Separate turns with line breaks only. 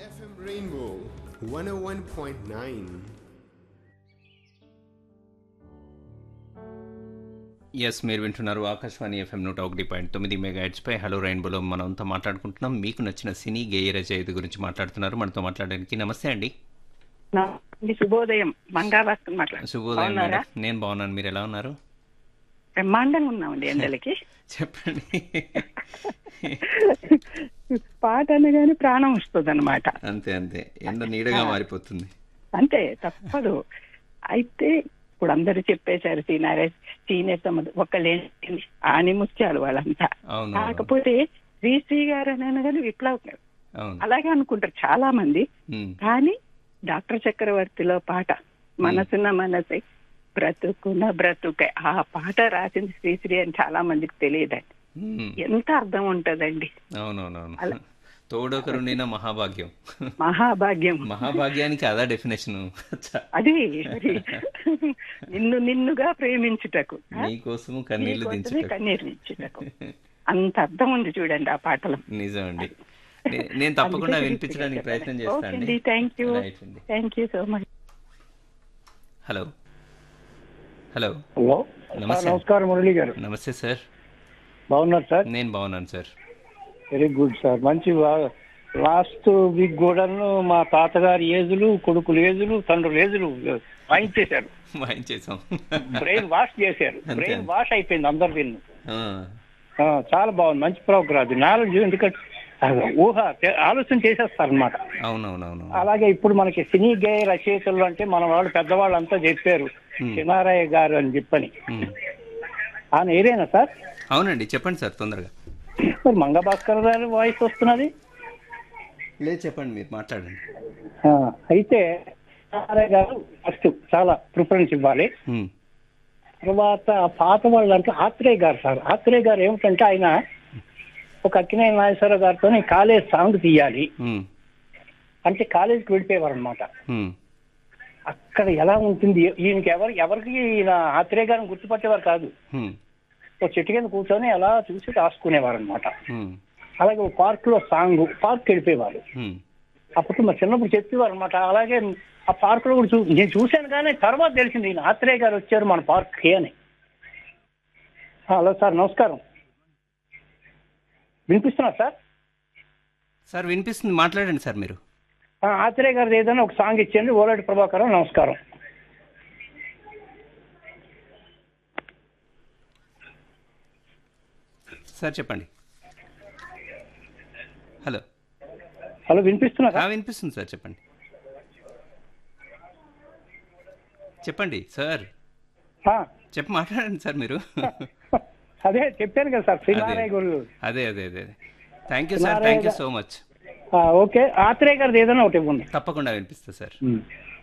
FM Rainbow 101.9.
Yes మీరు వింటున్నారు Akashvani FM నూట ఒకటి పాయింట్ తొమ్మిది మెగా పై హలో రైన్బోలో మనంతా మాట్లాడుకుంటున్నాం మీకు నచ్చిన సినీ గేయ రచయిత గురించి మాట్లాడుతున్నారు మనతో మాట్లాడడానికి నమస్తే అండి
అండి శుభోదయం మంగాభాస్కర్ మాట్లాడు
శుభోదయం
బాగున్నారా?
మేడం నేను బాగున్నాను మీరు ఎలా ఉన్నారు
బ్రహ్మాండంగా ఉన్నామండి ఎండలకి
చెప్పండి
పాట అనగానే ప్రాణం వస్తుంది అనమాట
అంతే అంతే ఎండ నీడగా మారిపోతుంది
అంతే తప్పదు అయితే ఇప్పుడు అందరూ చెప్పేశారు సీనారే సీనియర్ సంబంధం ఒక్కలేంటి ఆని ముత్యాలు వాళ్ళంతా
అవును
కాకపోతే శ్రీశ్రీ గారు అని అనగానే విప్లవ్ గారు
అవును
అలాగే అనుకుంటారు చాలా మంది
ఉమ్,
కానీ డాక్టర్ చక్రవర్తిలో పాట మనసున మనసే బ్రతుకున బ్రతుకే ఆ పాట రాసింది శ్రీశ్రీ అని చాలా మందికి తెలియదండి
ఉమ్,
ఎంత అర్థం ఉంటదండి
అవునవునవును
అలా.
తోడొకరుండిన మహాభాగ్యం
మహాభాగ్యం
మహాభాగ్యానికి అదా డెఫినేషన్
అది మరి నిన్ను నిన్నుగా ప్రేమించుటకు ఆ?
నీకోసము కన్నీళ్లు
నీకోసమే
దించుటకు
కన్నీరు దించుటకు అంత అర్థం ఉంది చూడండి ఆ పాటలో
నిజం అండి నే- నేను తప్పకుండా వినిపించడానికి ప్రయత్నం చేస్తాను
ఓకే
అండి
అండి థ్యాంక్ యూ
రైట్ అండి
thank you so much
hello hello
hello
నమస్తే.
సార్, నమస్కారం మురళి గారు
నమస్తే సార్
బాగున్నారు సార్
నేను బాగున్నాను సార్
వెరీ గుడ్ సార్ మంచి లాస్ట్ వీక్ కూడాను మా తాతగారి ఏజులు కొడుకుల ఏజులు తండ్రుల ఏజులు వాయించేశారు
వాయించేసాం
బ్రెయిన్ వాష్ చేశారు
అంతే.
బ్రెయిన్ వాష్ అయిపోయింది అందరు దీన్ని
ఆ,
ఆ, చాలా బాగుంది మంచి ప్రోగ్రామ్ అది నాలెడ్జ్ ఎందుకంటే ఆ, ఊహ తె- ఆలోచన చేసేస్తారు అనమాట
అవునవునవును
అలాగే ఇప్పుడు మనకి సినీ గేయ రచయితలు అంటే మన వాళ్ళు పెద్దవాళ్ళు అంతా చెప్పారు
Hmm.
చిన్నారాయ గారు అని చెప్పని
ఉమ్.
ఆయన ఏరేనా సార్
అవునండి చెప్పండి సార్ తొందరగా
మరి మంగభాస్కర్ గారి వాయిస్ వస్తున్నది
లేదు చెప్పండి మీరు మాట్లాడండి
ఆ, అయితే నారాయణ గారు ఫస్ట్ చాలా ప్రిఫరెన్స్ ఇవ్వాలి
ఉమ్,
తర్వాత ఆ పాత వాళ్ళు అంటే ఆత్రేయ గారు సార్ ఆత్రేయ గారు ఏమిటంటే ఆయన ఒక అక్కినేని నాగేశ్వర గారితో కాలేజ్ సాంగ్ తీయాలి
ఉమ్,
అంటే కాలేజీకి వెళ్ళిపోయేవారు అనమాట
ఉమ్,
అక్కడ ఎలా ఉంటుంది ఈయనకి ఎవరు ఎవరికి ఈయన ఆత్రేయ గారిని గుర్తుపట్టేవారు కాదు
ఉమ్,
ఒక చెట్టు కింద కూర్చొని అలా చూసి రాసుకునేవారు అనమాట
ఉమ్,
అలాగే ఒక పార్క్ లో సాంగ్ పార్క్ వెళ్ళిపోయేవారు
ఉమ్.
అప్పుడు మా చిన్నప్పుడు చెప్పేవారు అనమాట అలాగే ఆ పార్క్ లో కూడా చూ నేను చూశాను కానీ తర్వాత తెలిసింది ఈయన ఆత్రేయ గారు వచ్చారు మన పార్క్ కి అని హలో సార్ నమస్కారం వినిపిస్తున్నా సార్
సార్ వినిపిస్తుంది మాట్లాడండి సార్ మీరు
ఆ, ఆత్రేయ గారిది ఏదైనా ఒక సాంగ్ ఇచ్చేయండి ఓలాడి ప్రభాకరం నమస్కారం
సార్ చెప్పండి హలో
హలో వినిపిస్తున్నా
ఆ,
సార్
వినిపిస్తుంది సార్ చెప్పండి చెప్పండి సార్
ఆ,
చెప్పి మాట్లాడండి సార్ మీరు
అదే చెప్పాను కదా సార్ శ్రీనారాయణ గురు
అదే అదే అదే thank you sir thank you so much
ఆ, ఓకే ఆత్రేయ గారిది ఏదైనా ఒకటి ఇవ్వండి
తప్పకుండా వినిపిస్తా సార్
ఉమ్.